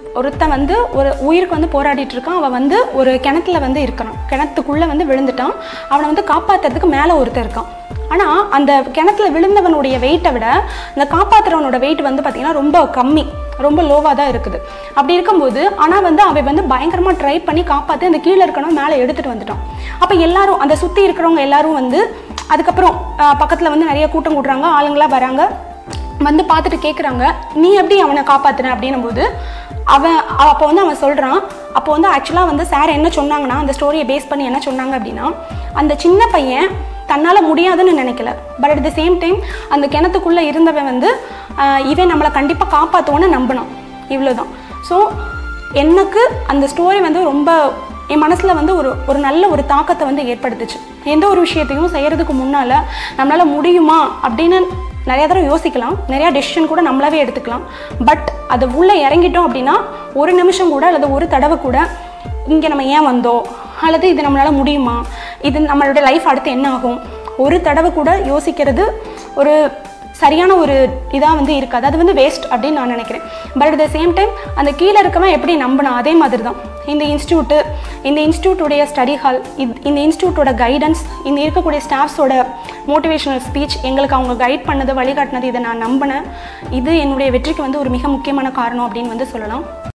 ஒருத்தன் வந்து ஒரு உயிருக்கு வந்து போராடிட்டு இருக்கான் அவன் வந்து ஒரு கிணத்துல வந்து இருக்கிறான் கிணத்துக்குள்ளே வந்து விழுந்துட்டான் அவனை வந்து காப்பாற்றுறதுக்கு மேலே ஒருத்தன் இருக்கான் ஆனால் அந்த கிணத்துல விழுந்தவனுடைய வெயிட்டை விட இந்த காப்பாற்றுறவனோட வெயிட் வந்து பார்த்திங்கன்னா ரொம்ப கம்மி ரொம்ப லோவாக தான் இருக்குது அப்படி இருக்கும்போது ஆனால் வந்து அவன் வந்து பயங்கரமாக ட்ரை பண்ணி காப்பாற்றி அந்த கீழே இருக்கணும் மேலே எடுத்துகிட்டு வந்துட்டான் அப்போ எல்லாரும் அந்த சுற்றி இருக்கிறவங்க எல்லாரும் வந்து அதுக்கப்புறம் பக்கத்தில் வந்து நிறைய கூட்டம் கூட்டுறாங்க ஆளுங்களாம் வராங்க வந்து பார்த்துட்டு கேட்குறாங்க நீ எப்படி அவனை காப்பாத்துன அப்படின்னும் போது அவன் அப்போ வந்து அவன் சொல்கிறான் அப்போ வந்து ஆக்சுவலாக வந்து சார் என்ன சொன்னாங்கன்னா அந்த ஸ்டோரியை பேஸ் பண்ணி என்ன சொன்னாங்க அப்படின்னா அந்த சின்ன பையன் தன்னால் முடியாதுன்னு நினைக்கல but at the same time அந்த கிணத்துக்குள்ளே இருந்தவன் வந்து ஆஹ், இவன் நம்மளை கண்டிப்பாக காப்பாற்றுவோன்னு நம்பினான் இவ்வளோதான் ஸோ எனக்கு அந்த ஸ்டோரி வந்து ரொம்ப என் மனசில் வந்து ஒரு ஒரு நல்ல ஒரு தாக்கத்தை வந்து ஏற்படுத்துச்சு எந்த ஒரு விஷயத்தையும் செய்கிறதுக்கு முன்னால் நம்மளால் முடியுமா அப்படின்னு நிறையா தடவை யோசிக்கலாம் நிறையா டெசிஷன் கூட நம்மளாவே எடுத்துக்கலாம் பட் அது உள்ளே இறங்கிட்டோம் அப்படின்னா ஒரு நிமிஷம் கூட அல்லது ஒரு தடவை கூட இங்கே நம்ம ஏன் வந்தோம் அல்லது இது நம்மளால் முடியுமா இது நம்மளோட லைஃப் அடுத்து என்ன ஆகும் ஒரு தடவை கூட யோசிக்கிறது ஒரு சரியான ஒரு இதாக வந்து இருக்காது அது வந்து வேஸ்ட் அப்படின்னு நான் நினைக்கிறேன் but at the same time அந்த கீழே இருக்கவன் எப்படி நம்பினா அதே மாதிரி தான் இந்த இன்ஸ்டியூட்டு இந்த இன்ஸ்டியூட்டுடைய ஸ்டடி ஹால் இது இந்த இன்ஸ்டியூட்டோட கைடன்ஸ் இந்த இருக்கக்கூடிய ஸ்டாஃப்ஸோட மோட்டிவேஷனல் ஸ்பீச் எங்களுக்கு அவங்க கைட் பண்ணது வழிகாட்டினது இதை நான் நம்பினேன் இது என்னுடைய வெற்றிக்கு வந்து ஒரு மிக முக்கியமான காரணம் அப்படின்னு வந்து சொல்லலாம்